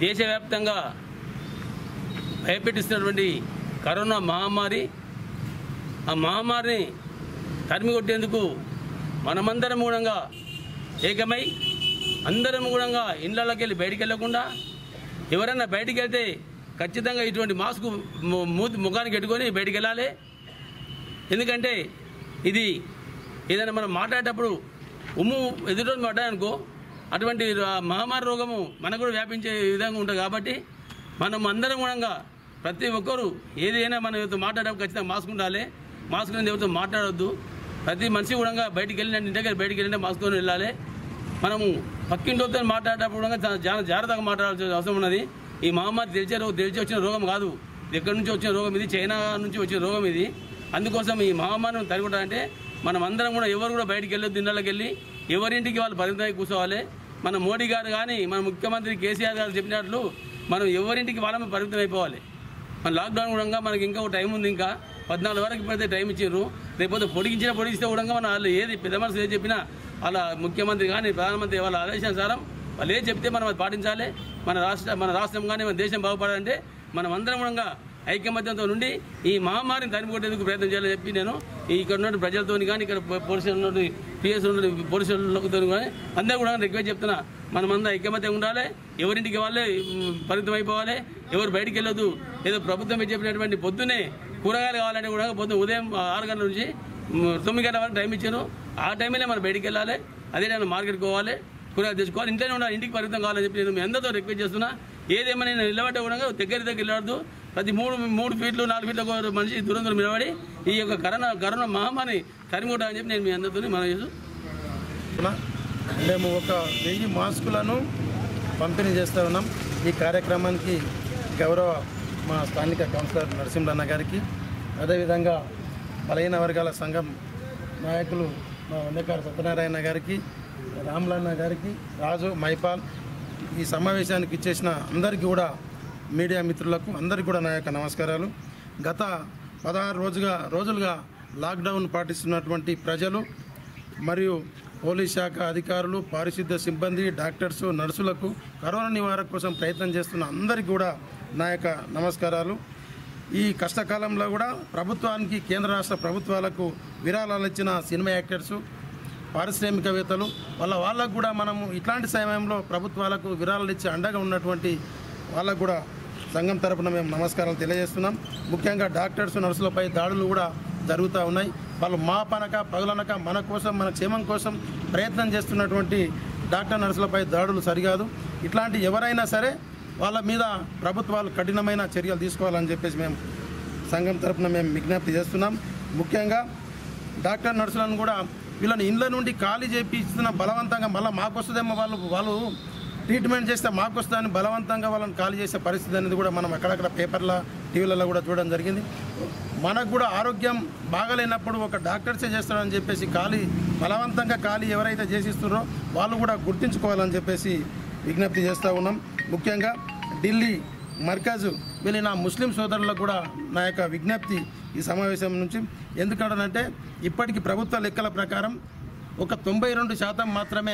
దేశవ్యాప్తంగా భయపెట్టిస్తున్నటువంటి కరోనా మహమ్మారి ఆ మహమ్మారిని తరిమి కొట్టేందుకు మనమందరం కూడా ఏకమై అందరం కూడా ఇళ్ళకి వెళ్ళి బయటికి వెళ్ళకుండా ఎవరైనా బయటికి వెళ్తే ఖచ్చితంగా ఇటువంటి మాస్క్ ము- మూతి ముఖానికి పెట్టుకొని బయటికి వెళ్ళాలి ఎందుకంటే ఇది ఏదైనా మనం మాట్లాడేటప్పుడు ఉమ్ము ఎదుటి మాట్లాడనుకో అటువంటి రా- మహమ్మారి రోగము మనకు కూడా వ్యాపించే విధంగా ఉంటుంది కాబట్టి మనం అందరం కూడా ప్రతి ఒక్కరు ఏదైనా మనం ఎవరితో మాట్లాడేటప్పుడు ఖచ్చితంగా మాస్క్ ఉండాలి మాస్క్ అనేది ఎవరితో మాట్లాడొద్దు ప్రతి మనిషి కూడా బయటికి వెళ్ళిన ఇంటి దగ్గర బయటికి వెళ్ళిన మాస్క్తో వెళ్ళాలి మనము పక్కింటితో మాట్లాడేటప్పుడు కూడా చాలా జా- జాగ్రత్తగా మాట్లాడాల్సిన అవసరం ఉన్నది ఈ మహమ్మారి తెలిసే రోగం తెలిసి వచ్చిన రోగం కాదు ఇది ఎక్కడి నుంచి వచ్చిన రోగం ఇది చైనా నుంచి వచ్చిన రోగం ఇది అందుకోసం ఈ మహమ్మారిని తరిగొట్టాలంటే మనం అందరం కూడా ఎవరు కూడా బయటికి వెళ్ళొద్దు ఇళ్ళకి వెళ్ళి ఎవరింటికి వాళ్ళు పరిమితమై కూర్చోవాలి మన మోడీ గారు కానీ మన ముఖ్యమంత్రి కేసీఆర్ గారు చెప్పినట్లు మనం ఎవరింటికి వాళ్ళమే పరిమితం అయిపోవాలి మన లాక్డౌన్ కూడా మనకి ఇంకా ఒక టైం ఉంది ఇంకా పద్నాలుగు వరకు పెడితే టైం ఇచ్చారు రేపు పొడిగించిన పొడిగిస్తే కూడా మన వాళ్ళు ఏది పెద్ద మనసు ఏది చెప్పినా వాళ్ళ ముఖ్యమంత్రి కానీ ప్రధానమంత్రి వాళ్ళ ఆదేశానుసారం వాళ్ళు ఏది చెప్తే మనం అది పాటించాలి మన రాష్ట్ర మన రాష్ట్రం కానీ మన దేశం బాగుపడాలంటే మనం అందరం కూడా ఐకమత్యంతో నుండి ఈ మహమ్మారిని తరిమి కొట్టేందుకు ప్రయత్నం చేయాలని చెప్పి నేను ఈ ఇక్కడ ఉన్న ప్రజలతో కానీ ఇక్కడ పోలీసులు ఉన్న పిఎస్ ఉన్న పోలీసులతో కానీ అందరూ కూడా రిక్వెస్ట్ చెప్తున్నా మనమంతా ఐకమత్యం ఉండాలి ఎవరింటికి వాళ్ళే ఉమ్, పరిమితం అయిపోవాలి ఎవరు బయటికి వెళ్ళొద్దు ఏదో ప్రభుత్వం మీరు చెప్పినటువంటి పొద్దునే కూరగాయలు కావాలంటే కూడా పొద్దున ఉదయం ఆరు గంటల నుంచి ఉమ్, తొమ్మిది గంటల వరకు టైం ఇచ్చారు ఆ టైంలో మనం బయటికి వెళ్ళాలి అదే నేను మార్కెట్కి పోవాలి కూరగాయలు తెచ్చుకోవాలి ఇంట్లోనే ఉండాలి ఇంటికి పరిమితం కావాలని చెప్పి నేను మీ అందరితో రిక్వెస్ట్ చేస్తున్నా ఏదేమైనా నేను నిలబడ్డా కూడా దగ్గర దగ్గర నిలబడదు ప్రతి మూడు మూడు ఫీట్లు నాలుగు ఫీట్ల ఒక మనిషి దూరం దూరం నిలబడి ఈ యొక్క కరోనా కరోనా మహమ్మారిని తరిముకుంటామని చెప్పి నేను మీ అందరితో మనం చేస్తూ ఉన్నా. మేము ఒక వెయ్యి మాస్కులను పంపిణీ చేస్తూ ఉన్నాం ఈ కార్యక్రమానికి గౌరవ మా స్థానిక కౌన్సిలర్ నరసింహన్న గారికి అదేవిధంగా బలహీన వర్గాల సంఘం నాయకులు మా వందకారు సత్యనారాయణ గారికి రాములన్న గారికి రాజు మైపాల్ ఈ సమావేశానికి ఇచ్చేసిన అందరికీ కూడా మీడియా మిత్రులకు అందరికీ కూడా నా యొక్క నమస్కారాలు గత పదహారు రోజుగా రోజులుగా లాక్డౌన్ పాటిస్తున్నటువంటి ప్రజలు మరియు పోలీస్ శాఖ అధికారులు పారిశుద్ధ్య సిబ్బంది డాక్టర్స్ నర్సులకు కరోనా నివారణ కోసం ప్రయత్నం చేస్తున్న అందరికీ కూడా నా యొక్క నమస్కారాలు ఈ కష్టకాలంలో కూడా ప్రభుత్వానికి కేంద్ర రాష్ట్ర ప్రభుత్వాలకు విరాళాలు ఇచ్చిన సినిమా యాక్టర్సు పారిశ్రామికవేత్తలు వాళ్ళ వాళ్ళకు కూడా మనము ఇట్లాంటి సమయంలో ప్రభుత్వాలకు విరాళాలు ఇచ్చి అండగా ఉన్నటువంటి వాళ్ళకు కూడా సంఘం తరపున మేము నమస్కారాలు తెలియజేస్తున్నాం ముఖ్యంగా డాక్టర్స్ నర్సులపై దాడులు కూడా జరుగుతూ ఉన్నాయి వాళ్ళు మా పనక పగులనక మన కోసం మన క్షేమం కోసం ప్రయత్నం చేస్తున్నటువంటి డాక్టర్ నర్సులపై దాడులు సరికాదు ఇట్లాంటి ఎవరైనా సరే వాళ్ళ మీద ప్రభుత్వాలు కఠినమైన చర్యలు తీసుకోవాలని చెప్పేసి మేము సంఘం తరపున మేము విజ్ఞప్తి చేస్తున్నాం ముఖ్యంగా డాక్టర్ నర్సులను కూడా వీళ్ళని ఇండ్ల నుండి ఖాళీ చేపిస్తున్న బలవంతంగా మళ్ళీ మాకు వస్తుందేమో వాళ్ళు వాళ్ళు ట్రీట్మెంట్ చేస్తే మాకు వస్తుందని బలవంతంగా వాళ్ళని ఖాళీ చేసే పరిస్థితి అనేది కూడా మనం అక్కడక్కడ పేపర్ల టీవీలలో కూడా చూడడం జరిగింది మనకు కూడా ఆరోగ్యం బాగలేనప్పుడు ఒక డాక్టర్సే చేస్తారని చెప్పేసి ఖాళీ బలవంతంగా ఖాళీ ఎవరైతే చేసిస్తున్నారో వాళ్ళు కూడా గుర్తించుకోవాలని చెప్పేసి విజ్ఞప్తి చేస్తూ ఉన్నాం ముఖ్యంగా ఢిల్లీ మర్కజు వెళ్ళిన ముస్లిం సోదరులకు కూడా నా యొక్క విజ్ఞప్తి ఈ సమావేశం నుంచి ఎందుకంటే ఇప్పటికి ప్రభుత్వ లెక్కల ప్రకారం ఒక తొంభై రెండు శాతం మాత్రమే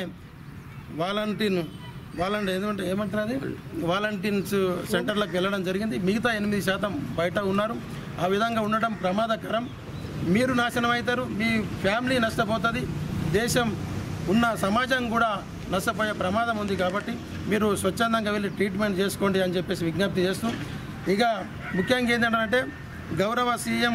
వాలంటీన్ వాలంటీ ఏమంటే ఏమంటారు అది వాలంటీన్స్ సెంటర్లకు వెళ్ళడం జరిగింది మిగతా ఎనిమిది శాతం బయట ఉన్నారు ఆ విధంగా ఉండటం ప్రమాదకరం మీరు నాశనం అవుతారు మీ ఫ్యామిలీ నష్టపోతుంది దేశం ఉన్న సమాజం కూడా నష్టపోయే ప్రమాదం ఉంది కాబట్టి మీరు స్వచ్ఛందంగా వెళ్ళి ట్రీట్మెంట్ చేసుకోండి అని చెప్పేసి విజ్ఞప్తి చేస్తూ ఇక ముఖ్యంగా ఏంటంటే గౌరవ సీఎం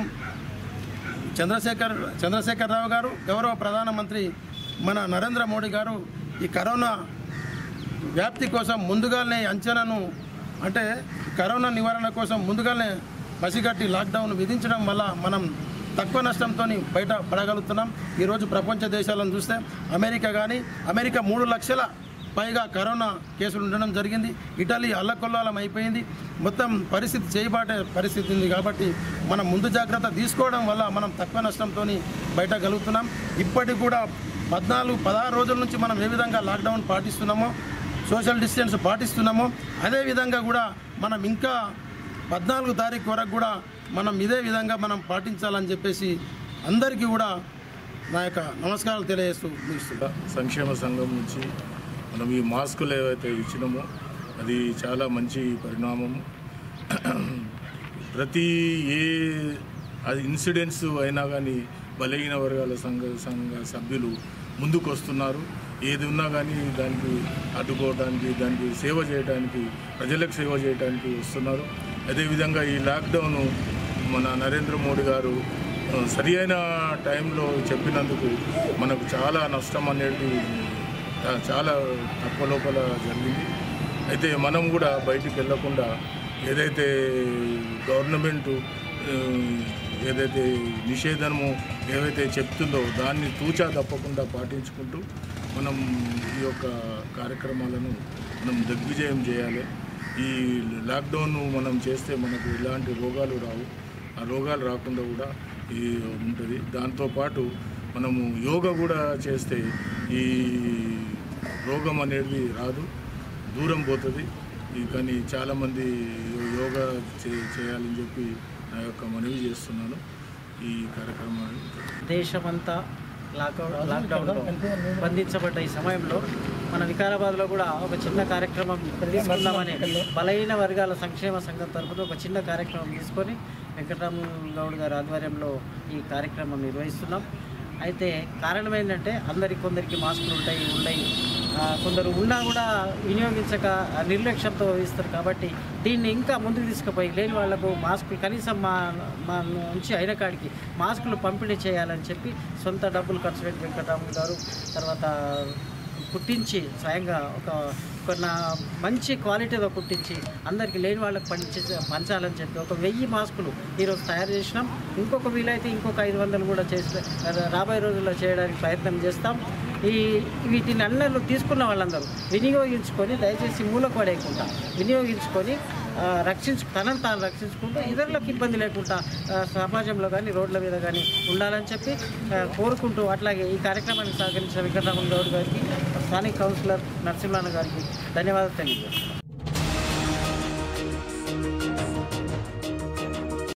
చంద్రశేఖర్ చంద్రశేఖర్ రావు గారు గౌరవ ప్రధానమంత్రి మన నరేంద్ర మోడీ గారు ఈ కరోనా వ్యాప్తి కోసం ముందుగానే అంచనాను అంటే కరోనా నివారణ కోసం ముందుగానే పసిగట్టి లాక్డౌన్ విధించడం వల్ల మనం తక్కువ నష్టంతో బయట పడగలుగుతున్నాం ఈరోజు ప్రపంచ దేశాలను చూస్తే అమెరికా కానీ అమెరికా మూడు లక్షల పైగా కరోనా కేసులు ఉండడం జరిగింది ఇటలీ అల్లకొల్లాలం అయిపోయింది మొత్తం పరిస్థితి చేయబాటే పరిస్థితి ఉంది కాబట్టి మనం ముందు జాగ్రత్త తీసుకోవడం వల్ల మనం తక్కువ నష్టంతో బయట గలుగుతున్నాం ఇప్పటికి కూడా పద్నాలుగు పదహారు రోజుల నుంచి మనం ఏ విధంగా లాక్డౌన్ పాటిస్తున్నామో సోషల్ డిస్టెన్స్ పాటిస్తున్నామో అదే విధంగా కూడా మనం ఇంకా పద్నాలుగు తారీఖు వరకు కూడా మనం ఇదే విధంగా మనం పాటించాలని చెప్పేసి అందరికీ కూడా నా యొక్క నమస్కారాలు తెలియజేస్తూ ముగిస్తున్నాను సంక్షేమ సంఘం నుంచి మనం ఈ మాస్కులు ఏవైతే ఇచ్చినామో అది చాలా మంచి పరిణామం ప్రతి ఏ అది ఇన్సిడెంట్స్ అయినా కానీ బలహీన వర్గాల సంఘ సంఘ సభ్యులు ముందుకు వస్తున్నారు ఏది ఉన్నా కానీ దానికి అడ్డుకోవడానికి దానికి సేవ చేయడానికి ప్రజలకు సేవ చేయడానికి వస్తున్నారు అదేవిధంగా ఈ లాక్డౌన్ మన నరేంద్ర మోడీ గారు ఆ, సరి అయిన టైంలో చెప్పినందుకు మనకు చాలా నష్టం అనేది ఆ, చాలా తక్కువ లోపల జరిగింది అయితే మనం కూడా బయటికి వెళ్ళకుండా ఏదైతే గవర్నమెంట్ ఆ, ఏదైతే నిషేధము ఏవైతే చెప్తుందో దాన్ని తూచా తప్పకుండా పాటించుకుంటూ మనం ఈ యొక్క కార్యక్రమాలను మనం దిగ్విజయం చేయాలి ఈ లాక్డౌన్ మనం చేస్తే మనకు ఎలాంటి రోగాలు రావు ఆ రోగాలు రాకుండా కూడా ఈ ఉంటుంది దాంతోపాటు మనము యోగా కూడా చేస్తే ఈ రోగం అనేది రాదు దూరం పోతుంది ఈ కానీ చాలామంది యోగా చే చేయాలని చెప్పి నా యొక్క మనవి చేస్తున్నాను ఈ కార్యక్రమాన్ని దేశమంతా లాక్డౌన్ లాక్డౌన్లో బంధించబడ్డ ఈ సమయంలో మన వికారాబాద్లో కూడా ఒక చిన్న కార్యక్రమం తీసుకుందామని బలహీన వర్గాల సంక్షేమ సంఘం తరపున ఒక చిన్న కార్యక్రమం తీసుకొని వెంకటరామ గౌడ్ గారి ఆధ్వర్యంలో ఈ కార్యక్రమం నిర్వహిస్తున్నాం అయితే కారణం ఏంటంటే అందరికి కొందరికి మాస్కులు ఉంటాయి ఉన్నాయి ఆ, కొందరు ఉన్నా కూడా వినియోగించక ఆ, నిర్లక్ష్యంతో ఇస్తారు కాబట్టి దీన్ని ఇంకా ముందుకు తీసుకుపోయి లేని వాళ్లకు మాస్కులు కనీసం మా మా నుంచి అయిన కాడికి మాస్కులు పంపిణీ చేయాలని చెప్పి సొంత డబ్బులు ఖర్చు పెట్టి వెంకటరాములు గారు తర్వాత కుట్టించి స్వయంగా ఒక ఒక నా మంచి క్వాలిటీతో కుట్టించి అందరికి లేని వాళ్ళకి పంచి పంచాలని చెప్పి ఒక వెయ్యి మాస్కులు ఈరోజు తయారు చేసినాం ఇంకొక వీలైతే ఇంకొక ఐదు వందలు కూడా చేసి రాబోయే రోజుల్లో చేయడానికి ప్రయత్నం చేస్తాం ఈ వీటిని అన్నలు తీసుకున్న వాళ్ళందరూ వినియోగించుకొని దయచేసి మూలకు పడేయకుండా వినియోగించుకొని ఆ, రక్షించు తనను తాను రక్షించుకుంటూ ఇతరులకు ఇబ్బంది లేకుండా ఆ, సమాజంలో కానీ రోడ్ల మీద కానీ ఉండాలని చెప్పి ఆ, కోరుకుంటూ అట్లాగే ఈ కార్యక్రమానికి సహకరించిన వెంకటరామన్ గౌడ్ గారికి స్థానిక కౌన్సిలర్ నరసింహన్న గారికి ధన్యవాదాలు తెలియజేస్తున్నాను